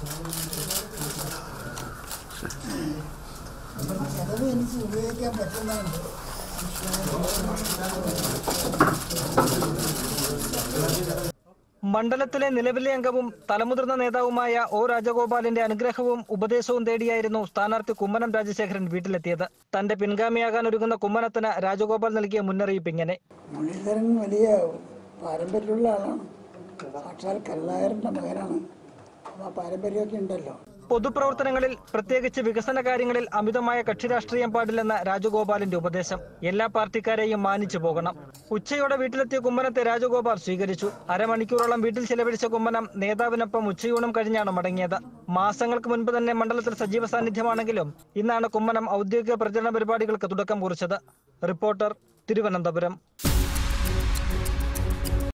ചിലവ് എനിക്ക് ഉപയോഗിക്കാൻ പറ്റുന്നുണ്ട് മണ്ഡലത്തിലെ നിലവിലെ അംഗവും തലമുതിർന്ന നേതാവുമായ ഒ രാജഗോപാലിന്റെ അനുഗ്രഹവും ഉപദേശവും തേടിയായിരുന്നു സ്ഥാനാർത്ഥി കുമ്മനം രാജശേഖരൻ വീട്ടിലെത്തിയത് തന്റെ പിൻഗാമിയാകാൻ ഒരുങ്ങുന്ന കുമ്മനത്തിന് രാജഗോപാൽ നൽകിയ മുന്നറിയിപ്പ് ഇങ്ങനെ മുരളീധരൻ വലിയ പാരമ്പര്യമുള്ള ആളാണ് സാക്ഷാൽ കരുണാകരൻ്റെ മകനാണ് അപ്പോൾ ആ പാരമ്പര്യമൊക്കെ ഉണ്ടല്ലോ പൊതുപ്രവർത്തനങ്ങളിൽ പ്രത്യേകിച്ച് വികസന കാര്യങ്ങളിൽ അമിതമായ കക്ഷി രാഷ്ട്രീയം പാടില്ലെന്ന രാജഗോപാലിന്റെ ഉപദേശം എല്ലാ പാർട്ടിക്കാരെയും മാനിച്ചു പോകണം ഉച്ചയോടെ വീട്ടിലെത്തിയ കുമ്മനത്തെ രാജഗോപാൽ സ്വീകരിച്ചു അരമണിക്കൂറോളം വീട്ടിൽ ചെലവഴിച്ച കുമ്മനം നേതാവിനൊപ്പം ഉച്ചയൂണും കഴിഞ്ഞാണ് മടങ്ങിയത് മാസങ്ങൾക്ക് മുൻപ് തന്നെ മണ്ഡലത്തിൽ സജീവ സാന്നിധ്യമാണെങ്കിലും ഇന്നാണ് കുമ്മനം ഔദ്യോഗിക പ്രചരണ പരിപാടികൾക്ക് തുടക്കം കുറിച്ചത് റിപ്പോർട്ടർ തിരുവനന്തപുരം